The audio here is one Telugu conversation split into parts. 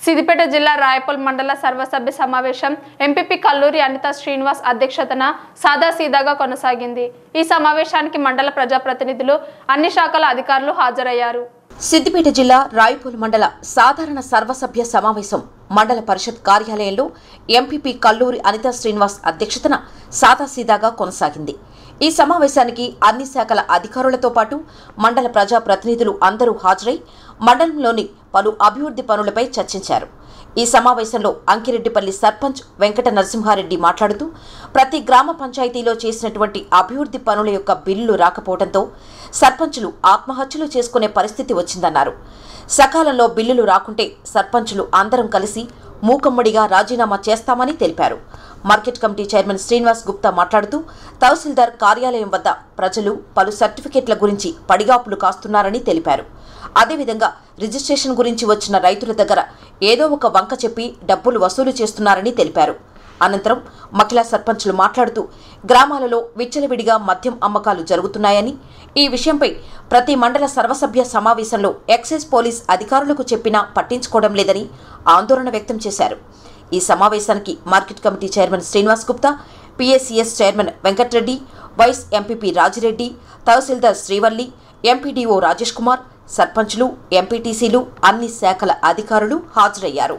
సిద్దిపేట జిల్లా రాయపూల్ మండల సర్వసభ్య సమావేశం ఎంపీపీ కల్లూరి అనిత శ్రీనివాస్ అధ్యక్షతన సాదాసీదాగా కొనసాగింది ఈ సమావేశానికి మండల ప్రజాప్రతినిధులు అన్ని శాఖల అధికారులు హాజరయ్యారు సిద్దిపేట జిల్లా రాయపూల్ మండల సాధారణ సర్వసభ్య సమావేశం మండల పరిషత్ కార్యాలయంలో ఎంపీపీ కల్లూరి అనితా శ్రీనివాస్ అధ్యక్షతన సాదాసీదాగా కొనసాగింది ఈ సమావేశానికి అన్ని శాఖల అధికారులతో పాటు మండల ప్రజా ప్రతినిధులు అందరూ హాజరై మండలంలోని పలు అభివృద్ధి పనులపై చర్చించారు ఈ సమావేశంలో అంకిరెడ్డిపల్లి సర్పంచ్ వెంకట నరసింహారెడ్డి మాట్లాడుతూ ప్రతి గ్రామ పంచాయతీలో చేసినటువంటి అభివృద్ధి పనుల యొక్క బిల్లులు రాకపోవడంతో సర్పంచులు ఆత్మహత్యలు చేసుకునే పరిస్థితి వచ్చిందన్నారు సకాలంలో బిల్లులు రాకుంటే సర్పంచులు అందరం కలిసి మూకమ్మడిగా రాజీనామా చేస్తామని తెలిపారు market committee chairman Srinivas Gupta మాట్లాడుతూ తహసీల్దార్ కార్యాలయం వద్ద ప్రజలు పలు సర్టిఫికెట్ల గురించి పడిగాపులు కాస్తున్నారని తెలిపారు అదేవిధంగా రిజిస్ట్రేషన్ గురించి వచ్చిన రైతుల దగ్గర ఏదో ఒక వంక చెప్పి డబ్బులు వసూలు చేస్తున్నారని తెలిపారు అనంతరం మహిళా సర్పంచులు మాట్లాడుతూ గ్రామాలలో విచ్చలవిడిగా మద్యం అమ్మకాలు జరుగుతున్నాయని ఈ విషయంపై ప్రతి మండల సర్వసభ్య సమావేశంలో ఎక్సైజ్ పోలీస్ అధికారులకు చెప్పినా పట్టించుకోవడం లేదని ఆందోళన వ్యక్తం చేశారు ఈ సమావేశానికి market committee chairman Srinivas Gupta PSCS chairman Venkatreddy vice MPP Rajireddy tahsildar Srivalli MPDO Rajesh Kumar సర్పంచ్లు ఎంపీటీసీలు అన్ని శాఖల అధికారులు హాజరయ్యారు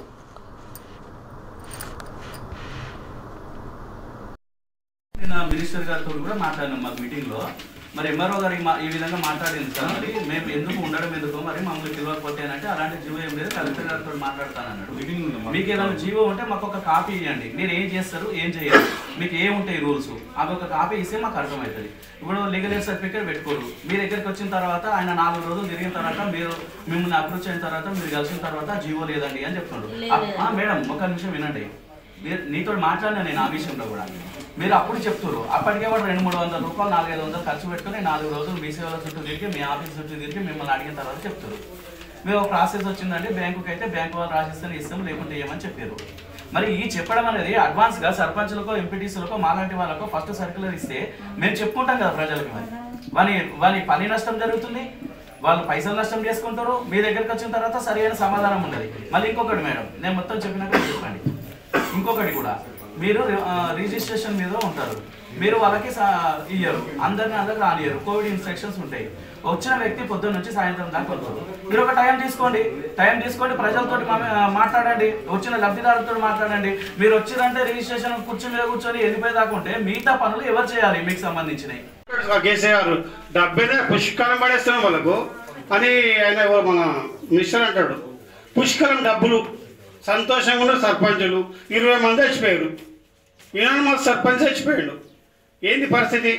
నిన్న మినిస్టర్ గారితో కూడా మాట్లాడినాం మాకు మీటింగ్ లో మరి ఎంఆర్ఓ గారికి మా- ఈ విధంగా మాట్లాడింది సార్ మరి మేము ఎందుకు ఉండడం ఎందుకు మరి మమ్మల్ని పిలవకపోతే అని అంటే అలాంటి జీవో ఏం లేదు కలెక్టర్ గారితో మాట్లాడతానన్నాడు మీకు ఏదైనా జీవో ఉంటే మాకు ఒక కాపీ ఇవ్వండి మీరు ఏం చేస్తారు ఏం చేయాలి మీకు ఏం ఉంటాయి రూల్స్ అవి ఒక కాపీ ఇస్తే మాకు అర్థమవుతుంది ఇప్పుడు లీగల్ ఎయిడ్ సర్టిఫికేట్ పెట్టుకోరు మీ దగ్గరికి వచ్చిన తర్వాత ఆయన నాలుగు రోజులు తిరిగిన తర్వాత మీరు మిమ్మల్ని అప్రోచ్ అయిన తర్వాత మీరు కలిసిన తర్వాత జీవో లేదండి అని చెప్తున్నాడు ఆ, మేడం ఒక నిమిషం వినండి మీరు నీతో మాట్లాడినా నేను ఆ విషయంలో కూడా మీరు అప్పుడు చెప్తారు అప్పటికే వాడు రెండు మూడు వందల రూపాయలు నాలుగైదు వందలు ఖర్చు పెట్టుకుని నాలుగు రోజులు మీ సేవల చుట్టూ తిరిగి మీ ఆఫీస్ చుట్టూ తిరిగి మిమ్మల్ని అడిగిన తర్వాత చెప్తారు మేము ఒక ప్రాసెస్ వచ్చిందంటే బ్యాంకుకి అయితే బ్యాంకు వాళ్ళు రాసిస్తే ఇస్తాం లేకుంటే ఏమని చెప్పారు మరి ఈ చెప్పడం అనేది అడ్వాన్స్ గా సర్పంచులకో ఎంపీటీసీలకో మాలాంటి వాళ్ళకో ఫస్ట్ సర్క్యులర్ ఇస్తే మేము చెప్పుకుంటాం కదా ప్రజలకి మరి వాని వాని పని నష్టం జరుగుతుంది వాళ్ళు పైసలు నష్టం చేసుకుంటారు మీ దగ్గరికి వచ్చిన తర్వాత సరైన సమాధానం ఉండదు మళ్ళీ ఇంకొకటి మేడం నేను మొత్తం చెప్పినాక చెప్పండి ఇంకొకటి కూడా మీరు ఆ, రిజిస్ట్రేషన్ మీద ఉంటారు మీరు వాళ్ళకి సా- ఇయ్యరు అందరిని అందరికి రానియరు కోవిడ్ ఇన్స్ట్రక్షన్స్ ఉంటాయి వచ్చిన వ్యక్తి పొద్దున్న నుంచి సాయంత్రం దాకా వస్తారు మీరు ఒక టైం తీసుకోండి టైం తీసుకోండి ప్రజలతోటి మా- మాట్లాడండి వచ్చిన లబ్ధిదారులతో మాట్లాడండి మీరు వచ్చిందంటే రిజిస్ట్రేషన్ కూర్చుని మీద కూర్చొని వెళ్ళిపోయి దాకా ఉంటే మిగతా పనులు ఎవరు చేయాలి మీకు సంబంధించినవి కేసీఆర్ డబ్బేదే పుష్కలం పడేస్తున్నాం వాళ్ళకు అని ఆయన ఎవరు మన మినిస్టర్ అంటాడు పుష్కలం డబ్బులు సంతోషంగా ఉన్న సర్పంచులు ఇరవై మంది చచ్చిపోయారు యునానిమస్ సర్పంచ్ చచ్చిపోయాడు ఏంది పరిస్థితి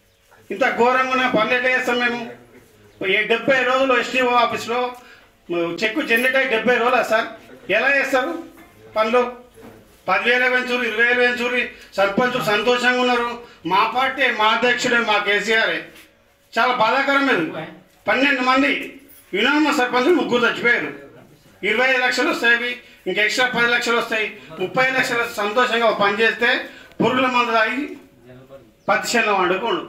ఇంత ఘోరంగా ఉన్న పనులు ఎట్లా చేస్తాం మేము ఈ డెబ్బై రోజులు ఎస్టీఓ ఆఫీస్లో చెక్కు జనరేట్ అయ్యి డెబ్బై రోజులా సార్ ఎలా చేస్తారు పనులు పదివేల వెంచూరు ఇరవై వేల వెంచూరు సర్పంచులు సంతోషంగా ఉన్నారు మా పార్టీ మా అధ్యక్షుడే మా కేసీఆర్ చాలా బాధాకరం ఇది పన్నెండు మంది యునామ సర్పంచులు ముగ్గురు చచ్చిపోయారు ఇరవై ఐదు లక్షలు వస్తాయి ఇంకా ఎక్స్ట్రా పది లక్షలు వస్తాయి ముప్పై లక్షలు సంతోషంగా ఒక పని చేస్తే పురుగుల మందు తాగి పత్తి చేనులో వండుకోండు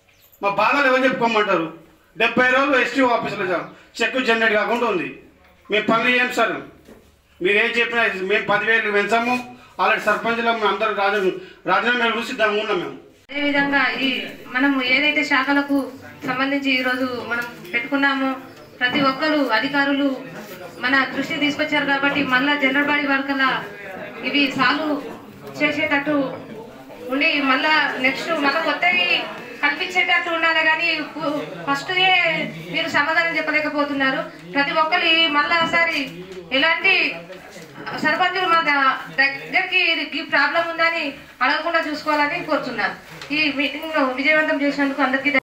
మా బాధలు ఎవరు చెప్పుకోమంటారు డెబ్బై రోజులు ఎస్టీ ఆఫీసులో చెక్ జనరేట్ కాకుండా ఉంది మేము పనులు చేయం సార్ మీరు ఏం చెప్పినా మేము పదివేలు పెంచాము అలాంటి సర్పంచ్లో మేము అందరూ రాజు రాజీనామా చూసి దాన్ని ఉన్నాం మేము అదేవిధంగా ఈ మనం ఏదైతే శాఖలకు సంబంధించి ఈరోజు మనం పెట్టుకున్నామో ప్రతి ఒక్కరు అధికారులు మన దృష్టి తీసుకొచ్చారు కాబట్టి మళ్ళా జనరల్ బాడీ వర్కల ఇవి సాల్వ్ చేసేటట్టు ఉండి మళ్ళా నెక్స్ట్ మళ్ళా కొత్తవి కల్పించేటట్టు ఉండాలి కానీ ఫస్ట్ మీరు సమాధానం చెప్పలేకపోతున్నారు ప్రతి ఒక్కరి మళ్ళా ఒకసారి ఎలాంటి సర్పంచులు మా ద- దగ్గరికి ఇది ఈ ప్రాబ్లం ఉందని అడగకుండా చూసుకోవాలని కోరుతున్నాను ఈ మీటింగ్ విజయవంతం చేసినందుకు అందరికీ